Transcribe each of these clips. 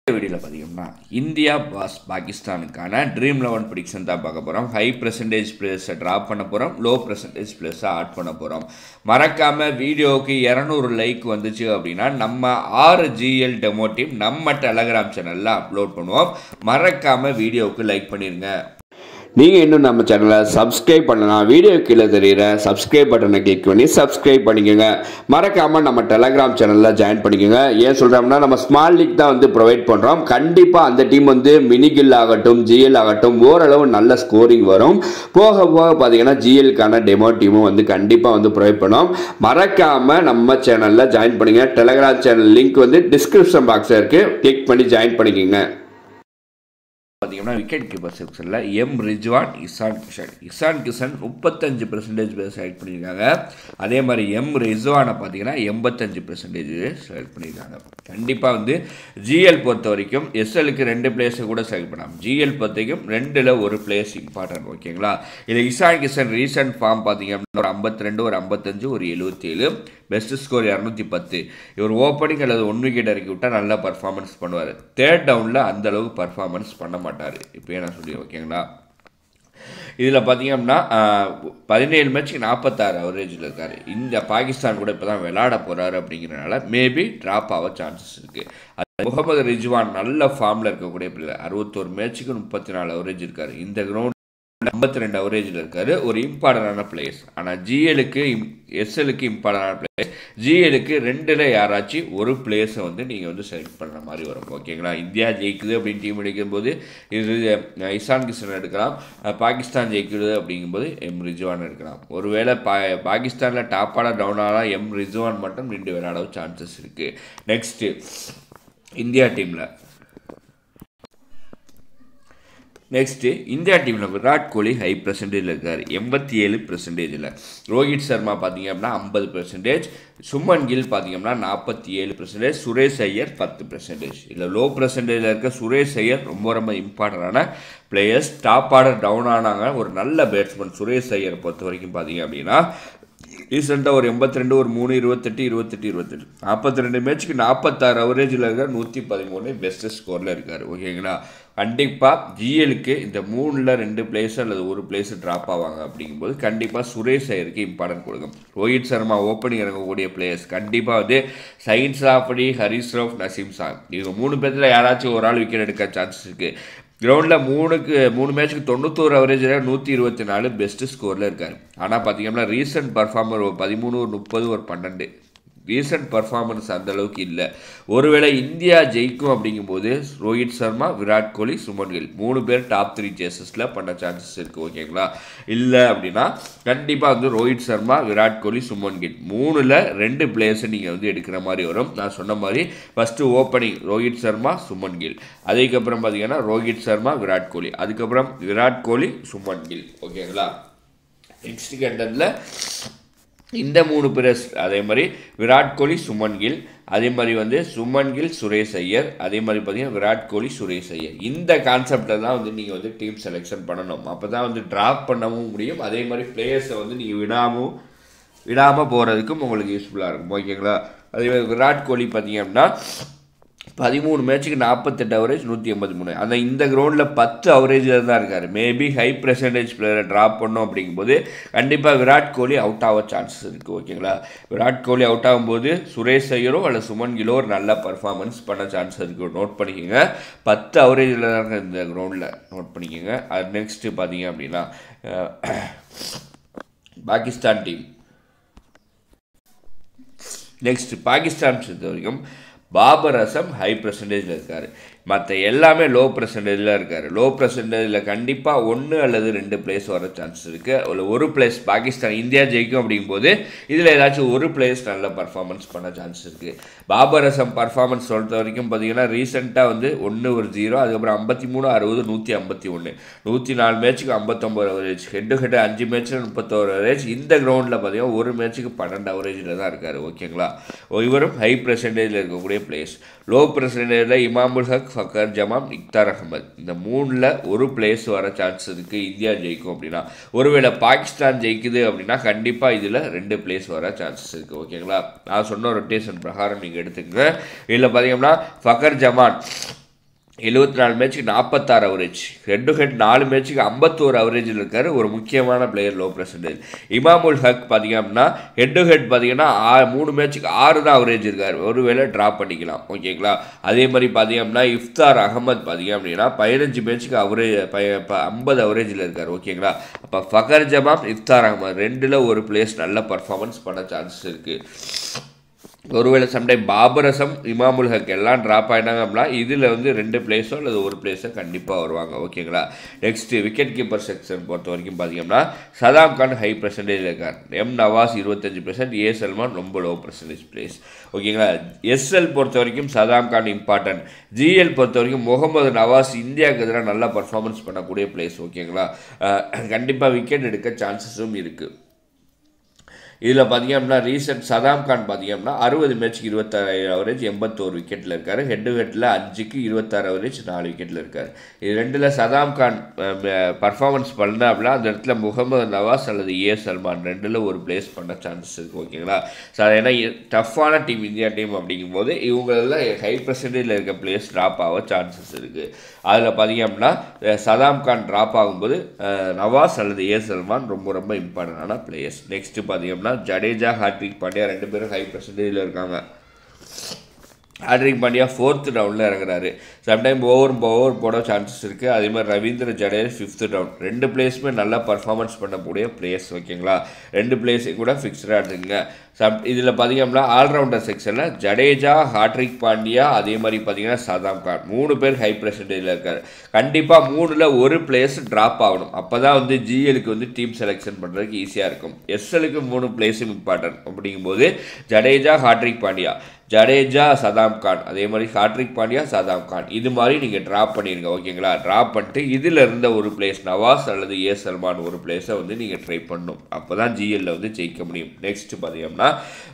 வீடியோவில் பார்த்தீங்கன்னா இந்தியா பாஸ் பாகிஸ்தானுக்கான ட்ரீம் லெவன் ப்ரிடிக்ஷன் தான் பார்க்க போகிறோம் ஹை பர்சன்டேஜ் பிளேஸை ட்ராப் பண்ண போகிறோம் லோ பர்சன்டேஜ் பிளேஸை ஆட் பண்ண போகிறோம் மறக்காமல் வீடியோவுக்கு இரநூறு லைக் வந்துச்சு அப்படின்னா நம்ம ஆறு ஜிஎல் டெமோ டீம் நம்ம டெலகிராம் சேனலில் அப்லோட் பண்ணுவோம் மறக்காமல் வீடியோவுக்கு லைக் பண்ணிடுங்க நீங்கள் இன்னும் நம்ம சேனலை சப்ஸ்கிரைப் பண்ணலாம் வீடியோ கீழே தெரியுற சப்ஸ்கிரைப் பட்டனை கிளிக் பண்ணி சப்ஸ்கிரைப் பண்ணிக்கோங்க மறக்காமல் நம்ம டெலகிராம் சேனலில் ஜாயின் பண்ணிக்கோங்க ஏன் சொல்கிறோம்னா நம்ம ஸ்மால் லீக் தான் வந்து ப்ரொவைட் பண்ணுறோம் கண்டிப்பாக அந்த டீம் வந்து மினிகில் ஆகட்டும் ஜிஎல் ஆகட்டும் ஓரளவு நல்ல ஸ்கோரிங் வரும் போக போக பார்த்தீங்கன்னா ஜிஎல்க்கான டெமோ டீமும் வந்து கண்டிப்பாக வந்து ப்ரொவைட் பண்ணோம் மறக்காமல் நம்ம சேனலில் ஜாயின் பண்ணுங்க டெலகிராம் சேனல் லிங்க் வந்து டிஸ்கிரிப்ஷன் பாக்ஸில் இருக்குது கிளிக் பண்ணி ஜாயின் பண்ணிக்கோங்க பார்த்தீங்கன்னா விக்கெட் கீப்பர் செக்ஷனில் எம் ரிஜ்வான் இசான் கிஷன் இசான் கிஷன் முப்பத்தஞ்சு பெர்சன்டேஜ் பேர் செலக்ட் பண்ணியிருக்காங்க அதே மாதிரி எம் ரிஜ்வானை பார்த்தீங்கன்னா எண்பத்தஞ்சு பெர்சன்டேஜ் செலக்ட் பண்ணியிருக்காங்க கண்டிப்பாக வந்து ஜிஎல் பொறுத்த வரைக்கும் எஸ்எலுக்கு ரெண்டு பிளேஸை கூட செலக்ட் பண்ணலாம் ஜிஎல் பொறுத்த வரைக்கும் ரெண்டில் ஒரு பிளேஸ் இம்பார்ட்டன்ட் ஓகேங்களா இதில் இசான் கிஷன் ரீசன்ட் ஃபார்ம் பார்த்தீங்க அப்படின்னா ஒரு ஐம்பத்தி ரெண்டு ஒரு ஐம்பத்தஞ்சு ஒரு எழுபத்தி ஏழு பெஸ்ட் ஸ்கோர் இரநூத்தி பத்து இவர் ஓப்பனிங் அல்லது ஒன் விக்கெட் இறக்கி விட்டால் நல்லா பர்ஃபார்மன்ஸ் பண்ணுவார் தேர்ட் டவுனில் அந்த அளவுக்கு பர்ஃபார்மன்ஸ் பண்ண மாட்டார் இப்போயே நான் சொல்லி ஓகேங்களா இதில் பார்த்தீங்க அப்படின்னா பதினேழு மேட்ச்சுக்கு நாற்பத்தாறு அவரேஜில் இருக்கார் இந்த பாகிஸ்தான் கூட இப்போ தான் விளாட போகிறாரு அப்படிங்கிறனால மேபி ட்ராப் ஆக சான்சஸ் இருக்குது அது முகமது ரிஜ்வான் நல்ல ஃபார்மில் இருக்கக்கூடிய பிள்ளை அறுபத்தோரு மேட்ச்சுக்கு முப்பத்தி நாலு அவரேஜ் இருக்கார் இந்த கிரவுண்ட் ஐம்பத்தி ரெண்டு அவரேஜில் இருக்காரு ஒரு இம்பார்ட்டண்டான பிளேயர்ஸ் ஆனால் ஜிஎலுக்கு எஸ்எலுக்கு இம்பார்ட்டண்டான பிளேயர்ஸ் ஜிஎலுக்கு ரெண்டில் யாராச்சும் ஒரு பிளேயர்ஸை வந்து நீங்கள் வந்து செலக்ட் பண்ணுற மாதிரி வரும் ஓகேங்களா இந்தியா ஜெயிக்குது அப்படின்னு டீம் எடுக்கும்போது இது இசான் கிஷன் எடுக்கலாம் பாகிஸ்தான் ஜெயிக்குது அப்படிங்கும்போது எம் ரிஜ்வான் எடுக்கலாம் ஒருவேளை பா பாகிஸ்தானில் டாப்பான டவுனாலாம் எம் ரிஜ்வான் மட்டும் நின்று விளையாட சான்சஸ் இருக்குது நெக்ஸ்ட்டு இந்தியா டீமில் நெக்ஸ்ட்டு இந்தியா டீமில் விராட் கோலி ஹை பர்சன்டேஜில் இருக்கார் எண்பத்தி ஏழு பர்சன்டேஜில் ரோஹித் சர்மா பார்த்தீங்க அப்படின்னா ஐம்பது பர்சன்டேஜ் சுமன் கில் பார்த்தீங்கன்னா நாற்பத்தி ஏழு பர்சன்டேஜ் சுரேஷ் ஐயர் பத்து பர்சன்டேஜ் இல்லை லோ பர்சன்டேஜில் இருக்க சுரேஷ் ஐயர் ரொம்ப ரொம்ப இம்பார்ட்டண்டான பிளேயர்ஸ் டாப் ஆர்டர் டவுன் ஆனாங்க ஒரு நல்ல பேட்ஸ்மேன் சுரேஷ் ஐயர் பொறுத்த வரைக்கும் பார்த்தீங்க அப்படின்னா ரீசெண்டாக ஒரு எண்பத்தி ரெண்டு ஒரு மூணு இருபத்தெட்டு இருபத்தெட்டு இருபத்தெட்டு நாற்பத்தி ரெண்டு மேட்ச்சுக்கு நாற்பத்தாறு அவரேஜில் இருக்கார் நூற்றி பதிமூணு பெஸ்ட் ஸ்கோரில் இருக்கார் ஓகேங்களா கண்டிப்பாக ஜிஎலுக்கு இந்த மூணில் ரெண்டு பிளேஸ் அல்லது ஒரு பிளேஸ் ட்ராப் ஆவாங்க அப்படிங்கும்போது கண்டிப்பாக சுரேஷ் ஐயருக்கு இம்பார்ட்டன்ட் கொடுக்கும் ரோஹித் சர்மா ஓப்பனிங் இறங்கக்கூடிய பிளேயர்ஸ் கண்டிப்பாக வந்து சயின்ஸ் ஆஃபடி ஹரிஸ் ரஃப் நசீம் சாங் இவங்க மூணு பேர்த்தில் யாராச்சும் ஒரு ஆள் விக்கெட் எடுக்க சான்சஸ் இருக்குது கிரவுண்டில் மூணுக்கு மூணு மேட்ச்சுக்கு தொண்ணூத்தோரு அவரேஜில் நூற்றி இருபத்தி நாலு பெஸ்ட்டு ஸ்கோரில் இருக்கார் ஆனால் பார்த்தீங்கன்னா ரீசன்ட் பர்ஃபார்மர் ஒரு பதிமூணு ஒரு முப்பது ஒரு பன்னெண்டு ரீசன்ட் பர்ஃபார்மன்ஸ் அந்த அளவுக்கு இல்லை ஒருவேளை இந்தியா ஜெயிக்கும் அப்படிங்கும்போது ரோஹித் சர்மா விராட் கோலி சுமன் கில் மூணு பேர் டாப் த்ரீ சேசஸில் பண்ண சான்சஸ் இருக்குது ஓகேங்களா இல்லை அப்படின்னா கண்டிப்பாக வந்து ரோஹித் சர்மா விராட் கோலி சுமன் கில் மூணில் ரெண்டு பிளேயர்ஸை நீங்கள் வந்து எடுக்கிற மாதிரி வரும் நான் சொன்ன மாதிரி ஃபஸ்ட்டு ஓப்பனிங் ரோஹித் சர்மா சுமன் கில் அதுக்கப்புறம் பார்த்தீங்கன்னா ரோஹித் சர்மா விராட் கோலி அதுக்கப்புறம் விராட் கோலி சுமன் கில் ஓகேங்களா நெக்ஸ்ட் கண்டனில் இந்த மூணு பேர் அதே மாதிரி விராட் கோலி சுமன் கில் அதே மாதிரி வந்து சுமன் கில் சுரேஷ் ஐயர் அதே மாதிரி பார்த்தீங்கன்னா விராட் கோலி சுரேஷ் ஐயர் இந்த கான்செப்டில் தான் வந்து நீங்கள் வந்து டீம் செலெக்ஷன் பண்ணணும் அப்போ தான் வந்து ட்ராப் பண்ணவும் முடியும் அதே மாதிரி பிளேயர்ஸை வந்து நீங்கள் விடாமல் விடாமல் போகிறதுக்கும் உங்களுக்கு யூஸ்ஃபுல்லாக இருக்கும் ஓகேங்களா அதே மாதிரி விராட் கோலி பார்த்தீங்க அப்படின்னா பதிமூணு மேட்ச்சுக்கு நாற்பத்தெட்டு அவரேஜ் நூற்றி எண்பத்தி மூணு அந்த இந்த கிரவுண்டில் பத்து அவரேஜில் தான் இருக்கார் மேபி ஹை பர்சன்டேஜ் பிளேயரை ட்ராப் பண்ணோம் அப்படிங்கும்போது கண்டிப்பாக விராட் கோலி அவுட் ஆக சான்சஸ் இருக்குது ஓகேங்களா விராட் கோலி அவுட் ஆகும்போது சுரேஷ் ஐயரோ அல்ல சுமன் கிலோ ஒரு நல்ல பர்ஃபார்மன்ஸ் பண்ண சான்ஸ் இருக்குது நோட் பண்ணிக்கோங்க பத்து அவரேஜில் தான் இந்த கிரவுண்டில் நோட் பண்ணிக்கோங்க அது நெக்ஸ்ட்டு பார்த்தீங்க அப்படின்னா பாகிஸ்தான் டீம் நெக்ஸ்ட் பாகிஸ்தான் பொறுத்த வரைக்கும் பாபர் அசம் ஹை பர்சன்டேஜில் இருக்கார் மற்ற எல்லாமே லோ பர்சன்டேஜில் இருக்கார் லோ பர்சன்டேஜில் கண்டிப்பாக ஒன்று அல்லது ரெண்டு பிளேஸ் வர சான்ஸ் இருக்குது அதில் ஒரு பிளேஸ் பாகிஸ்தான் இந்தியா ஜெயிக்கும் அப்படிங்கும்போது இதில் ஏதாச்சும் ஒரு பிளேஸ் நல்ல பர்ஃபார்மன்ஸ் பண்ண சான்ஸ் இருக்குது பாபர் அசம் பர்ஃபார்மன்ஸ் பொறுத்த வரைக்கும் பார்த்தீங்கன்னா ரீசெண்டாக வந்து ஒன்று ஒரு ஜீரோ அதுக்கப்புறம் ஐம்பத்தி மூணு அறுபது நூற்றி ஐம்பத்தி ஒன்று நூற்றி நாலு மேட்ச்சுக்கு ஐம்பத்தொம்பது அவரேஜ் ஹெட்டு ஹெட்டு அஞ்சு மேட்ச்சில் முப்பத்தோரு அவரேஜ் இந்த கிரவுண்டில் பார்த்தீங்கன்னா ஒரு மேட்ச்சுக்கு பன்னெண்டு அவரேஜில் தான் இருக்கார் ஓகேங்களா இவரும் ஹை பர்சன்டேஜில் இருக்கக்கூடிய பிளேஸ் லோ பர்சன்டேஜில் இமாமுல் ஹக் ஃபக்கர் ஜமாம் இக்தார் அகமது இந்த மூணில் ஒரு பிளேஸ் வர சான்ஸ் இருக்குது இந்தியா ஜெயிக்கும் அப்படின்னா ஒருவேளை பாகிஸ்தான் ஜெயிக்குது அப்படின்னா கண்டிப்பாக இதில் ரெண்டு பிளேஸ் வர சான்சஸ் இருக்குது ஓகேங்களா நான் சொன்ன ரொட்டேஷன் பிரகாரம் நீங்கள் எடுத்துக்கங்க இதில் பார்த்தீங்கன்னா ஃபக்கர் ஜமான் எழுபத்தி நாலு மேட்ச்சுக்கு நாற்பத்தாறு அவரேஜ் ஹெட் டு ஹெட் நாலு மேட்ச்சுக்கு ஐம்பத்தோரு அவரேஜில் இருக்கார் ஒரு முக்கியமான player low percentage Imamul Haq பார்த்தீங்க அப்படின்னா ஹெட் டு ஹெட் பார்த்தீங்கன்னா ஆ மூணு மேட்ச்சுக்கு ஆறு தான் அவரேஜ் இருக்கார் ஒருவேளை ட்ராப் பண்ணிக்கலாம் ஓகேங்களா அதே மாதிரி பார்த்தீங்க அப்படின்னா இஃப்தார் அகமத் பார்த்தீங்க அப்படின்னா பதினஞ்சு மேட்ச்சுக்கு அவரேஜ் ஐம்பது அவரேஜில் இருக்கார் ஓகேங்களா அப்போ ஃபகர் ஜமாம் இஃப்தார் அகமத் ரெண்டில் ஒரு பிளேஸ் நல்ல பர்ஃபார்மன்ஸ் பண்ண சான்சஸ் இருக்குது ஒருவேளை சம்டைம் பாபரசம் இமாமுல் ஹக் எல்லாம் ட்ராப் ஆகிட்டாங்க அப்படின்னா இதில் வந்து ரெண்டு பிளேஸோ அல்லது ஒரு பிளேஸோ கண்டிப்பாக வருவாங்க ஓகேங்களா நெக்ஸ்ட்டு விக்கெட் கீப்பர் செக்ஷன் பொறுத்த வரைக்கும் பார்த்தீங்கன்னா சதாம் கான் ஹை பர்சன்டேஜ் இருக்கார் எம் நவாஸ் இருபத்தஞ்சு பர்சன்ட் ஏ சல்மான் ரொம்ப லோ பர்சன்டேஜ் பிளேஸ் ஓகேங்களா எஸ்எல் பொறுத்த வரைக்கும் சதாம் கான் இம்பார்ட்டன்ட் ஜிஎல் பொறுத்த வரைக்கும் முகமது நவாஸ் இந்தியாவுக்கு எதிராக நல்லா பர்ஃபார்மன்ஸ் பண்ணக்கூடிய பிளேஸ் ஓகேங்களா கண்டிப்பாக விக்கெட் எடுக்க சான்சஸும் இருக்குது இதில் பார்த்தீங்க அப்படின்னா ரீசெண்ட் சதாம் கான் பார்த்தீங்க அப்படின்னா அறுபது மேட்ச்க்கு இருபத்தாறு அவரேஜ் எண்பத்தோரு விக்கெட்டில் இருக்கார் ஹெட் டு ஹெட்டில் அஞ்சுக்கு இருபத்தாறு அவரேஜ் நாலு விக்கெட்டில் இருக்கார் இது ரெண்டில் சதாம் கான் பர்ஃபார்மன்ஸ் பண்ண அப்படின்னா அந்த இடத்துல முகமது நவாஸ் அல்லது ஏ சல்மான் ரெண்டில் ஒரு பிளேஸ் பண்ண சான்சஸ் இருக்குது ஓகேங்களா ஸோ ஏன்னா டஃப்பான டீம் இந்தியா டீம் அப்படிங்கும்போது இவங்களெல்லாம் ஹை பர்சன்டேஜில் இருக்க பிளேஸ் ட்ராப் ஆக சான்சஸ் இருக்குது அதில் பார்த்தீங்க அப்படின்னா சதாம் கான் ட்ராப் ஆகும்போது நவாஸ் அல்லது ஏ சல்மான் ரொம்ப ரொம்ப இம்பார்ட்டண்டான பிளேயர்ஸ் நெக்ஸ்ட்டு பார்த்தீங்க அப்படின்னா ஜடேஜா ஹார்ட்ரிக் பாண்டியா ரெண்டு பேரும் ஹை பர்சன்டேஜில் இருக்காங்க ஹார்ட்ரிக் பாண்டியா ஃபோர்த்து ரவுண்டில் இறங்குறாரு சம்டைம் ஓவர் ஓவர் போட சான்சஸ் இருக்குது அதே மாதிரி ரவீந்திர ஜடேஜா ஃபிஃப்த்து ரவுண்ட் ரெண்டு பிளேஸுமே நல்லா பர்ஃபார்மன்ஸ் பண்ணக்கூடிய பிளேயர்ஸ் ஓகேங்களா ரெண்டு பிளேஸையும் கூட ஃபிக்ஸ்டாக எடுத்துங்க சம் இதில் பார்த்தீங்க அப்படின்னா ஆல்ரவுண்டர் செக்ஷனில் ஜடேஜா ஹார்ட்ரிக் பாண்டியா அதே மாதிரி பார்த்தீங்கன்னா சதாம் கான் மூணு பேர் ஹை பர்சன்டேஜில் இருக்கார் கண்டிப்பாக மூணில் ஒரு பிளேஸ் ட்ராப் ஆகணும் அப்போ தான் வந்து ஜிஎலுக்கு வந்து டீம் செலெக்ஷன் பண்ணுறதுக்கு ஈஸியாக இருக்கும் எஸ்எலுக்கு மூணு பிளேஸும் இம்பார்ட்டன்ட் அப்படிங்கும்போது ஜடேஜா ஹார்ட்ரிக் பாண்டியா ஜடேஜா சதாம் கான் அதே மாதிரி ஹார்ட்ரிக் பாண்டியா சதாம் கான் இது மாதிரி நீங்கள் ட்ராப் பண்ணிடுங்க ஓகேங்களா ட்ராப் பண்ணிட்டு இதில் இருந்த ஒரு பிளேஸ் நவாஸ் அல்லது ஏ சல்மான் ஒரு பிளேஸை வந்து நீங்கள் ட்ரை பண்ணணும் அப்போ தான் ஜிஎல்ல வந்து ஜெயிக்க முடியும் நெக்ஸ்ட் பார்த்தீங்கன்னா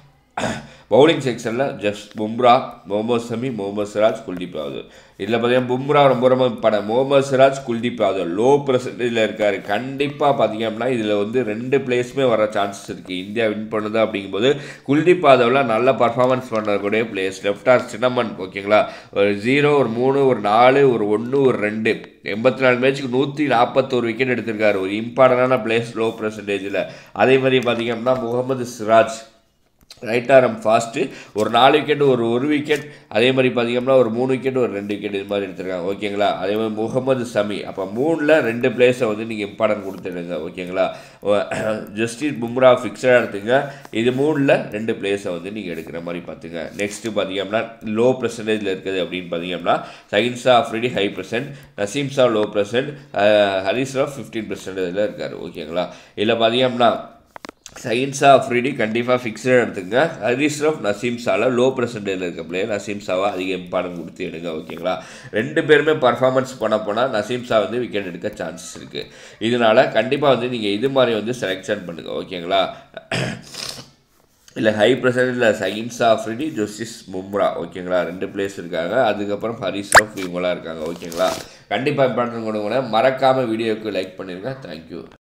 பவுலிங் செக்ஷனில் ஜஸ்ட் பும்ரா முகமது சமி முகமது சிராஜ் குல்தீப் யாதவ் இதில் பார்த்தீங்கன்னா பும்ரா ரொம்ப ரொம்ப படம் முகமது சிராஜ் குல்தீப் யாதவ் லோ பர்சன்டேஜில் இருக்கார் கண்டிப்பாக பார்த்தீங்க அப்படின்னா இதில் வந்து ரெண்டு பிளேஸுமே வர சான்சஸ் இருக்குது இந்தியா வின் பண்ணுது அப்படிங்கும்போது குல்தீப் யாதவ்லாம் நல்ல பர்ஃபார்மன்ஸ் பண்ணக்கூடிய பிளேஸ் லெஃப்ட் ஆர் சின்னமன் ஓகேங்களா ஒரு ஜீரோ ஒரு மூணு ஒரு நாலு ஒரு ஒன்று ஒரு ரெண்டு எண்பத்தி நாலு மேட்ச்சுக்கு நூற்றி நாற்பத்தோரு விக்கெட் எடுத்திருக்காரு ஒரு இம்பார்ட்டண்டான பிளேஸ் லோ பர்சன்டேஜில் அதே மாதிரி பார்த்தீங்க அப்படின்னா Mohammed Siraj right arm fast ஒரு நாலு விக்கெட் ஒரு ஒரு விக்கெட் அதே மாதிரி பார்த்தீங்கன்னா ஒரு மூணு விக்கெட் ஒரு ரெண்டு விக்கெட் இது மாதிரி எடுத்துருக்காங்க ஓகேங்களா அதே மாதிரி முகமது சமி அப்போ மூணில் ரெண்டு பிளேஸை வந்து நீங்கள் இம்பார்ட்டன்ட் கொடுத்துடுங்க ஓகேங்களா ஜஸ்டிஸ் பும்ரா ஃபிக்ஸடாக எடுத்துங்க இது மூணில் ரெண்டு பிளேஸை வந்து நீங்கள் எடுக்கிற மாதிரி பார்த்துங்க நெக்ஸ்ட்டு பார்த்தீங்கன்னா லோ பர்சன்டேஜில் இருக்குது அப்படின்னு பார்த்தீங்கன்னா சயின்ஸா Afridi high percent Naseem Shah low percent Haris Rauf fifteen பர்சன்டேஜில் இருக்கார் ஓகேங்களா இதில் பார்த்தீங்கன்னா சயின்ஸா அஃப்ரிடி கண்டிப்பாக ஃபிக்ஸடாக எடுத்துங்க ஹரிஸ் ரஃப் நசீம் ஷால லோ பர்சன்டேஜில் இருக்க பிளேயர் நசீம் ஷாவை அதிக இம்பார்ட்டன் கொடுத்து எடுங்க ஓகேங்களா ரெண்டு பேருமே பர்ஃபார்மன்ஸ் பண்ண போனால் நசீம் ஷா வந்து விக்கெட் எடுக்க சான்சஸ் இருக்குது இதனால் கண்டிப்பாக வந்து நீங்கள் இது மாதிரி வந்து செலெக்ஷன் பண்ணுங்கள் ஓகேங்களா இல்லை ஹை பர்சன்டேஜில் சயின்ஸா அஃப்ரிடி ஜோசிஸ் மும்ரா ஓகேங்களா ரெண்டு பிளேஸ் இருக்காங்க அதுக்கப்புறம் ஹரிஸ் ரஃப் இவங்களாம் இருக்காங்க ஓகேங்களா கண்டிப்பாக இம்பார்ட்டன் கொடுங்க மறக்காமல் வீடியோவுக்கு லைக் பண்ணிடுங்க தேங்க்யூ